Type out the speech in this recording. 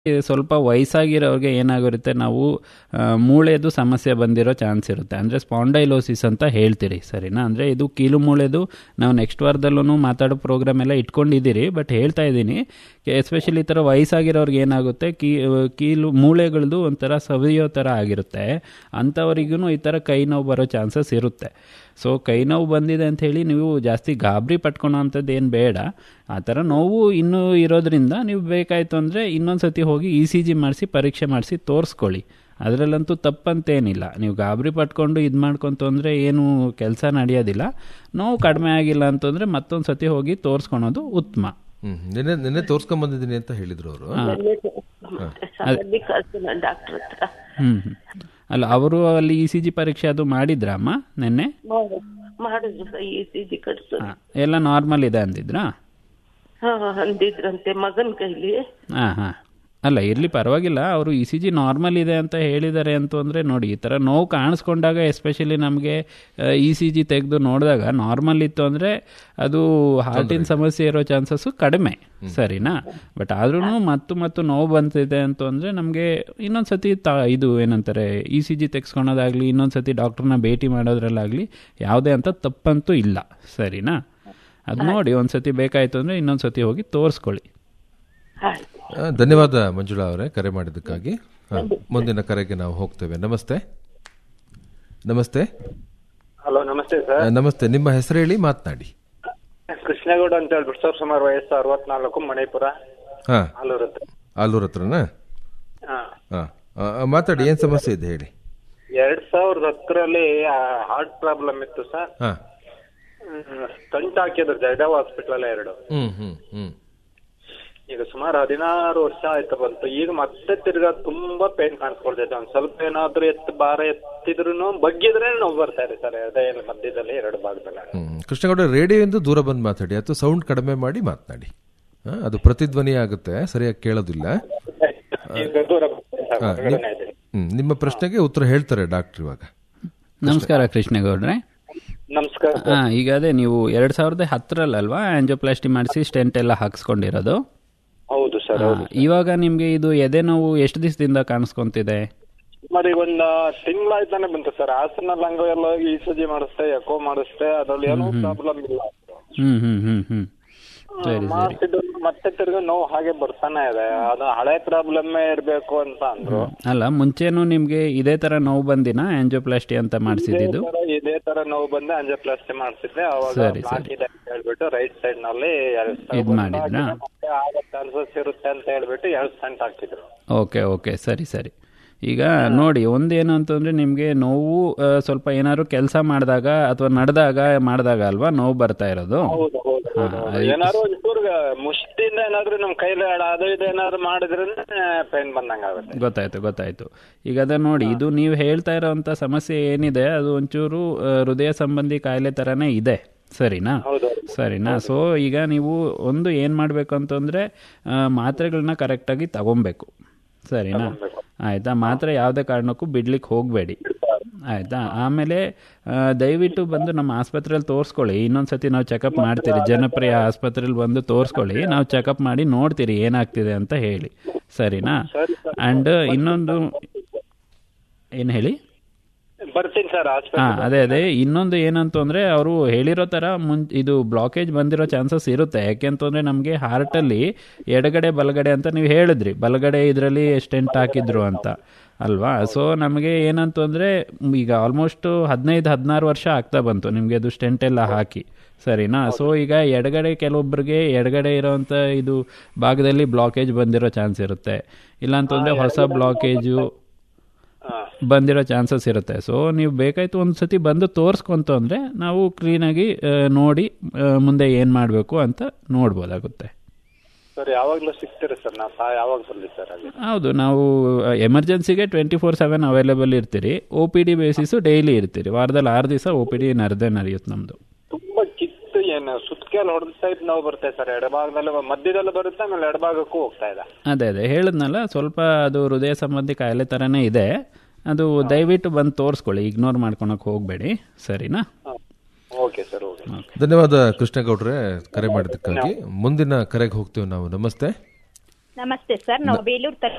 ಸ್ವಲ್ಪ ವಯಸ್ಸಾಗಿರೋರಿಗೆ ಏನಾಗಿರುತ್ತೆ ನಾವು ಆ, ಮೂಳೆದು ಸಮಸ್ಯೆ ಬಂದಿರೋ ಚಾನ್ಸ್ ಇರುತ್ತೆ ಅಂದರೆ ಸ್ಪಾಂಡೈಲೋಸಿಸ್ ಅಂತ ಹೇಳ್ತೀರಿ ಸರಿನಾ ಅಂದರೆ ಇದು ಕೀಲು ಮೂಳೆದು ನಾವು ನೆಕ್ಸ್ಟ್ ವಾರದಲ್ಲೂ ಮಾತಾಡೋ ಪ್ರೋಗ್ರಾಮ್ ಎಲ್ಲ ಇಟ್ಕೊಂಡಿದ್ದೀರಿ ಬಟ್ ಹೇಳ್ತಾ ಇದ್ದೀನಿ ಎಸ್ಪೆಷಲಿ ಈ ಥರ ವಯಸ್ಸಾಗಿರೋರ್ಗೆ ಏನಾಗುತ್ತೆ ಕೀ ಕೀಲು ಮೂಳೆಗಳದ್ದು ಒಂಥರ ಸವಿಯೋ ಥರ ಆಗಿರುತ್ತೆ ಅಂಥವರಿಗೂ ಈ ಥರ ಕೈ ನೋವು ಬರೋ ಚಾನ್ಸಸ್ ಇರುತ್ತೆ ಸೊ ಕೈ ನೋವು ಬಂದಿದೆ ಅಂತ ಹೇಳಿ ನೀವು ಜಾಸ್ತಿ ಗಾಬರಿ ಪಟ್ಕೊಳೋ ಅಂಥದ್ದು ಏನು ಬೇಡ ಆ ಥರ ನೋವು ಇನ್ನೂ ಇರೋದ್ರಿಂದ ನೀವು ಬೇಕಾಯಿತು ಅಂದರೆ ಇನ್ನೊಂದು ಸತಿ ಹೋಗಿ ಇ ಸಿ ಜಿ ಮಾಡಿಸಿ ಪರೀಕ್ಷೆ ಮಾಡಿಸಿ ತೋರಿಸ್ಕೊಳ್ಳಿ ಅದರಲ್ಲಂತೂ ತಪ್ಪಂತೇನಿಲ್ಲ ನೀವು ಗಾಬರಿ ಪಟ್ಕೊಂಡು ಇದು ಮಾಡ್ಕೊಂತು ಅಂದರೆ ಏನು ಕೆಲಸ ನಡೆಯೋದಿಲ್ಲ ನೋವು ಕಡಿಮೆ ಆಗಿಲ್ಲ ಅಂತಂದರೆ ಮತ್ತೊಂದು ಸತಿ ಹೋಗಿ ತೋರಿಸ್ಕೊಳೋದು ಉತ್ತಮ ಹ್ಮ್ ನಿನ್ನೆ ನಿನ್ನೆ ತೋರ್ಸ್ಕೊಂಡ್ ಬಂದಿದ್ದೀನಿ ಅಂತ ಹೇಳಿದ್ರು ಅವರು ಅಲ್ಲಿ ಕಳ್ಸಿನ ಡಾಕ್ಟರ್ ಹತ್ರ ಹ್ಞೂ ಹ್ಞೂ ಅಲ್ಲ ಅವರು ಅಲ್ಲಿ ಇ ಸಿ ಜಿ ಪರೀಕ್ಷೆ ಅದು ಮಾಡಿದ್ರಮ್ಮ ನಿನ್ನೆ ಮಾಡು ಮಾಡಿದ್ರು ಇ ಸಿ ಜಿ ಕಟ್ಸು ಹಾಂ ಎಲ್ಲ ನಾರ್ಮಲ್ ಇದೆ ಅಂದಿದ್ರಾ ಹಾ ಅಂದಿದ್ರಂತೆ ಮಗನ್ ಕೈಲಿ ಹಾಂ ಹಾಂ ಅಲ್ಲ ಇರಲಿ ಪರವಾಗಿಲ್ಲ ಅವರು ಇ ಸಿ ಜಿ ನಾರ್ಮಲ್ ಇದೆ ಅಂತ ಹೇಳಿದ್ದಾರೆ ಅಂತ ಅಂದರೆ ನೋಡಿ ಈ ಥರ ನೋವು ಕಾಣಿಸ್ಕೊಂಡಾಗ ಎಸ್ಪೆಷಲಿ ನಮಗೆ ಇ ಸಿ ಜಿ ತೆಗೆದು ನೋಡಿದಾಗ ನಾರ್ಮಲ್ ಇತ್ತು ಅಂದರೆ ಅದು ಹಾರ್ಟಿನ ಸಮಸ್ಯೆ ಇರೋ ಚಾನ್ಸಸ್ಸು ಕಡಿಮೆ ಸರಿನಾ ಬಟ್ ಆದ್ರೂ ಮತ್ತು ಮತ್ತು ನೋವು ಬಂತಿದೆ ಅಂತ ಅಂದರೆ ನಮಗೆ ಇನ್ನೊಂದು ಸತಿ ತ ಇದು ಏನಂತಾರೆ ಇ ಸಿ ಜಿ ತೆಗೆಸ್ಕೊಳೋದಾಗಲಿ ಇನ್ನೊಂದು ಸತಿ ಡಾಕ್ಟ್ರನ್ನ ಭೇಟಿ ಮಾಡೋದ್ರಲ್ಲಾಗಲಿ ಯಾವುದೇ ಅಂತ ತಪ್ಪಂತೂ ಇಲ್ಲ ಸರಿನಾ ಅದು ನೋಡಿ ಒಂದು ಸತಿ ಬೇಕಾಯಿತು ಅಂದರೆ ಇನ್ನೊಂದು ಸತಿ ಹೋಗಿ ತೋರಿಸ್ಕೊಳ್ಳಿ ಆಯ್ತು ಆ, ಧನ್ಯವಾದ ಮಂಜುಳಾ ಅವರೇ ಕರೆ ಮಾಡಿದ್ದಕ್ಕಾಗಿ ಹಾ, ಮುಂದಿನ ಕರೆಗೆ ನಾವು ಹೋಗ್ತೇವೆ ನಮಸ್ತೆ ನಮಸ್ತೆ ಹಲೋ ನಮಸ್ತೆ ಆ, ಸರ್ ನಮಸ್ತೆ ನಿಮ್ಮ ಹೆಸರು ಹೇಳಿ ಮಾತನಾಡಿ ಕೃಷ್ಣೇಗೌಡ ಅಂತ ಹೇಳ್ಬಿಟ್ಟು ಸರ್ ಸುಮಾರು ವಯಸ್ಸು ಅರವತ್ನಾಲ್ಕು ಮಣಿಪುರ ಹಾ ಆಲೂರು ಹತ್ರ ಆಲೂರ್ ಹತ್ರನಾ ಹಾ. ಹಾ ಆ, ಆ, ಮಾತಾಡಿ ಏನ್ ಸಮಸ್ಯೆ ಇದೆ ಹೇಳಿ ಎರಡ್ ಸಾವಿರದ ಹತ್ತರಲ್ಲಿ ಹಾರ್ಟ್ ಪ್ರಾಬ್ಲಮ್ ಇತ್ತು ಸರ್ ಹಾ ಸ್ಟಂಟ್ ಹಾಕಿದ್ರು ಜಯದೇವ್ ಹಾಸ್ಪಿಟಲ್ ಎರಡು ಹ್ಮ್ ಹ್ಮ್ ಹ್ಮ್ ಈಗ ಸುಮಾರು ಹದಿನಾರು ವರ್ಷ ಆಯ್ತು ಬಂತು ಈಗ ಮತ್ತೆ ತಿರ್ಗಾ ತುಂಬಾ ಪೇನ್ ಕಾಣಿಸ್ಕೊಳ್ತೈತೆ ಒಂದ್ ಸ್ವಲ್ಪ ಏನಾದ್ರೂ ಎತ್ತು ಭಾರ ಎತ್ತಿದ್ರು ಬಗ್ಗಿದ್ರೆ ನೋವು ಬರ್ತಾ ಇದೆ ಸರ್ ಹೃದಯದ ಮಧ್ಯದಲ್ಲಿ ಎರಡು ಭಾಗದಲ್ಲಿ ಹ್ಮ್ ಕೃಷ್ಣಗೌಡ ರೇಡಿಯೋಯಿಂದ ದೂರ ಬಂದು ಮಾತಾಡಿ ಅಥವಾ ಸೌಂಡ್ ಕಡಿಮೆ ಮಾಡಿ ಮಾತನಾಡಿ ಹಾ, ಅದು ಪ್ರತಿಧ್ವನಿ ಆಗುತ್ತೆ ಸರಿಯಾಗಿ ಕೇಳೋದಿಲ್ಲ ಈಗ ದೂರ ಬರ್ತಾ ಇದೆ ಸರ್, ಹಾ, ಹೊರಗಡೆನೇ ಇದ್ದೀನಿ. ಹ್ಮ್ ನಿಮ್ಮ ಪ್ರಶ್ನೆಗೆ ಉತ್ತರ ಹೇಳ್ತಾರೆ ಡಾಕ್ಟರ್ ಇವಾಗ ನಮಸ್ಕಾರ ಕೃಷ್ಣೇಗೌಡ್ರೆ ನಮಸ್ಕಾರ ಹಾಂ ಈಗ ಅದೇ ನೀವು ಎರಡು ಸಾವಿರದ ಹತ್ತರಲ್ಲಲ್ವಾ ಆಂಜೋಪ್ಲಾಸ್ಟಿ ಮಾಡಿಸಿ ಸ್ಟೆಂಟ್ ಎಲ್ಲ ಹಾಕ್ಸ್ಕೊಂಡಿರೋದು ಹೌದು ಸರ್ ಹಾ, ಇವಾಗ ನಿಮಗೆ ಇದು ಎದೆ ನೋವು ಎಷ್ಟು ದಿವಸದಿಂದ ಕಾಣಿಸ್ಕೊಂತಿದೆ మరి ಒಂದ್ ತಿಂಗಳಾಯ್ತಾನೆ ಬಂತು ಸರ್ ಹಾಸನಲ್ಲಿ ಹಂಗ ಎಲ್ಲ ಇ ಸಿ ಜಿ ಮಾಡಿಸ್ತೆ ಎಕೋ ಮಾಡಿಸ್ತೆ ಅದ್ರಲ್ಲಿ ಏನೂ ಪ್ರಾಬ್ಲಮ್ ಇಲ್ಲ ಹ್ಞೂ ಹ್ಞೂ ಹ್ಞೂ ಹ್ಞೂ ಸರಿ ಸರಿ ಮಾಡಿಸಿದ್ದು ಮತ್ತೆ ತಿರ್ಗ ನೋವು ಹಾಗೆ ಬರ್ತಾನೆ ಇದೆ ಅದು ಹಳೆ ಪ್ರಾಬ್ಲಮ್ ಇರ್ಬೇಕು ಅಂತ ಅಂದ್ರು ಅಲ್ಲ ಮುಂಚೆನೂ ನಿಮಗೆ ಇದೇ ಥರ ನೋವು ಬಂದಿನ ಆಂಜೋಪ್ಲಾಸ್ಟಿ ಅಂತ ಮಾಡಿಸಿದ್ದು ಇದೇ ತರ- ಇದೇ ತರ ನೋವು ಬಂದೆ ಅಂಜೋಪ್ಲಾಸ್ಟಿ ಮಾಡಿಸಿದ್ದೆ ಅವಾಗ ಸರಿ, ಬ್ಲಾಕ್ ಇದೆ ಅಂತ ಹೇಳ್ಬಿಟ್ಟು ರೈಟ್ ಸೈಡ್ ನಲ್ಲಿ ಇದ್ ಮಾಡಿದ್ರಾ? ಮತ್ತೆ ಆಗೋ ಚಾನ್ಸಸ್ ಇರುತ್ತೆ ಅಂತ ಹೇಳ್ಬಿಟ್ಟು ಎರಡು ಸೆಂಟ್ ಹಾಕಿದ್ರು ಓಕೆ ಓಕೆ ಸರಿ ಸರಿ ಈಗ ನೋಡಿ ಒಂದೇನು ಅಂತಂದರೆ ನಿಮಗೆ ನೋವು ಆ, ಸ್ವಲ್ಪ ಏನಾದ್ರು ಕೆಲಸ ಮಾಡಿದಾಗ ಅಥವಾ ನಡೆದಾಗ ಮಾಡಿದಾಗ ಅಲ್ವಾ ನೋವು ಬರ್ತಾ ಇರೋದು ಹೌದು ಹೌದು ಹೌದು, ಹಾ, ಹೌದು. ಏನಾದ್ರು ಒಂಚೂರು ಮುಷ್ಟಿಯಿಂದ ಏನಾದ್ರು ನಮ್ ಕೈಲಿ ಅದು ಇದು ಏನಾದ್ರು ಮಾಡಿದ್ರೆ ಪೇನ್ ಬಂದಂಗ ಆಗುತ್ತೆ ಗೊತ್ತಾಯ್ತು ಗೊತ್ತಾಯ್ತು ಈಗ ಅದ ನೋಡಿ ಇದು ನೀವು ಹೇಳ್ತಾ ಇರೋವಂಥ ಸಮಸ್ಯೆ ಏನಿದೆ ಅದು ಒಂಚೂರು ಆ, ಹೃದಯ ಸಂಬಂಧಿ ಕಾಯಿಲೆ ಥರನೇ ಇದೆ ಸರಿನಾ ಹೌದು ಸರಿನಾ ಸೊ ಈಗ ನೀವು ಒಂದು ಏನು ಮಾಡಬೇಕು ಅಂತಂದರೆ ಮಾತ್ರೆಗಳನ್ನ ಕರೆಕ್ಟಾಗಿ ತಗೊಬೇಕು ಸರಿನಾ ಆಯಿತಾ ಮಾತ್ರೆ ಯಾವುದೇ ಕಾರಣಕ್ಕೂ ಬಿಡ್ಲಿಕ್ಕೆ ಹೋಗಬೇಡಿ ಆಯಿತಾ ಆಮೇಲೆ ಆ, ದಯವಿಟ್ಟು ಬಂದು ನಮ್ಮ ಆಸ್ಪತ್ರೆಯಲ್ಲಿ ತೋರಿಸ್ಕೊಳ್ಳಿ ಇನ್ನೊಂದು ಸತಿ ನಾವು ಚೆಕಪ್ ಮಾಡ್ತೀರಿ ಜನಪ್ರಿಯ ಆಸ್ಪತ್ರೆಯಲ್ಲಿ ಬಂದು ತೋರಿಸ್ಕೊಳ್ಳಿ ನಾವು ಚೆಕಪ್ ಮಾಡಿ ನೋಡ್ತೀರಿ ಏನಾಗ್ತಿದೆ ಅಂತ ಹೇಳಿ ಸರಿನಾ ಆ್ಯಂಡ್ ಇನ್ನೊಂದು ಏನು ಹೇಳಿ ಬರ್ತೀನಿ ಸರ್ ಹಾ ಹಾಸ್ಪಿಟಲ್ ಅದೇ ಅದೇ ಇನ್ನೊಂದು ಏನಂತ ಅಂದ್ರೆ ಅವರು ಹೇಳಿರೋ ತರ ಮುನ್ ಇದು ಬ್ಲಾಕೇಜ್ ಬಂದಿರೋ ಚಾನ್ಸಸ್ ಇರುತ್ತೆ ಯಾಕೆಂತಂದ್ರೆ ನಮಗೆ ಹಾರ್ಟಲ್ಲಿ ಎಡಗಡೆ ಬಲಗಡೆ ಅಂತ ನೀವು ಹೇಳಿದ್ರಿ ಬಲಗಡೆ ಇದರಲ್ಲಿ ಸ್ಟೆಂಟ್ ಹಾಕಿದ್ರು ಅಂತ ಅಲ್ವಾ ಸೊ ನಮಗೆ ಏನಂತಂದ್ರೆ ಈಗ ಆಲ್ಮೋಸ್ಟ್ ಹದಿನೈದು ಹದಿನಾರು ವರ್ಷ ಆಗ್ತಾ ಬಂತು ನಿಮಗೆ ಅದು ಸ್ಟೆಂಟ್ ಎಲ್ಲ ಹಾಕಿ ಸರಿನಾ ಸೊ ಈಗ ಎಡಗಡೆ ಕೆಲವೊಬ್ಬರಿಗೆ ಎಡಗಡೆ ಇರೋವಂಥ ಇದು ಭಾಗದಲ್ಲಿ ಬ್ಲಾಕೇಜ್ ಬಂದಿರೋ ಚಾನ್ಸ್ ಇರುತ್ತೆ ಇಲ್ಲಾಂತಂದ್ರೆ ಹೊಸ ಬ್ಲಾಕೇಜು ಬಂದಿರೋ ಚಾನ್ಸಸ್ ಇರುತ್ತೆ ಸೊ ನೀವು ಬೇಕಾಯ್ತು ಒಂದು ಸತಿ ಬಂದು ತೋರಿಸ್ಕೊಂತು ಅಂದರೆ ನಾವು ಕ್ಲೀನಾಗಿ ಆ, ನೋಡಿ ಆ, ಮುಂದೆ ಏನು ಮಾಡಬೇಕು ಅಂತ ನೋಡ್ಬೋದಾಗುತ್ತೆ ಸರ್ ಯಾವಾಗ್ಲೂ ಸಿಗ್ತೀರಿ ಸರ್ ನಾ ಸಾ ಯಾವಾಗ ಬರ್ಲಿ ಸರ್ ಅಲ್ಲಿ ಹೌದು ನಾವು ಎಮರ್ಜೆನ್ಸಿಗೆ ಟ್ವೆಂಟಿ ಫೋರ್ ಸೆವೆನ್ ಅವೈಲೇಬಲ್ ಇರ್ತೀರಿ O P D basis daily ಇರ್ತೀರಿ ವಾರದಲ್ಲಿ ಆರು ದಿವಸ ಒ ಪಿ ಡಿ ನರದೇ ನಡೆಯುತ್ತೆ ನಮ್ಮದು ತುಂಬಾ ಕಿತ್ತು ಏನು ಸುತ್ತಕೆಲ್ಲ ಹೊಡೆದ ಟೈಪ್ ನೋವು ಬರುತ್ತೆ ಸರ್ ಎಡಭಾಗದಲ್ಲಿ ಮಧ್ಯದಲ್ಲಿ ಬರುತ್ತೆ ಆಮೇಲೆ ಎಡಭಾಗಕ್ಕೂ ಹೋಗ್ತಾ ಇದೆ ಅದೇ ಅದೇ ಹೇಳಿದ್ನಲ್ಲ ಸ್ವಲ್ಪ ಅದು ಹೃದಯ ಸಂಬಂಧಿ ಕಾಯಿಲೆ ಥರನೇ ಇದೆ ಅದು ದಯವಿಟ್ಟು ಬಂದು ತೋರಿಸ್ಕೊಳ್ಳಿ ಇಗ್ನೋರ್ ಮಾಡ್ಕೊಳಕ್ಕೆ ಹೋಗಬೇಡಿ ಸರಿನಾ ಓಕೆ ಸರ್ ಓಕೆ ಧನ್ಯವಾದ ಕೃಷ್ಣಗೌಡ್ರೆ ಕರೆ ಮಾಡಿದ್ದಕ್ಕಾಗಿ ಮುಂದಿನ ಕರೆಗೆ ಹೋಗ್ತೇವೆ ನಾವು ನಮಸ್ತೆ ನಮಸ್ತೆ ಸರ್ ನಾವು ಬೇಲೂರು ತ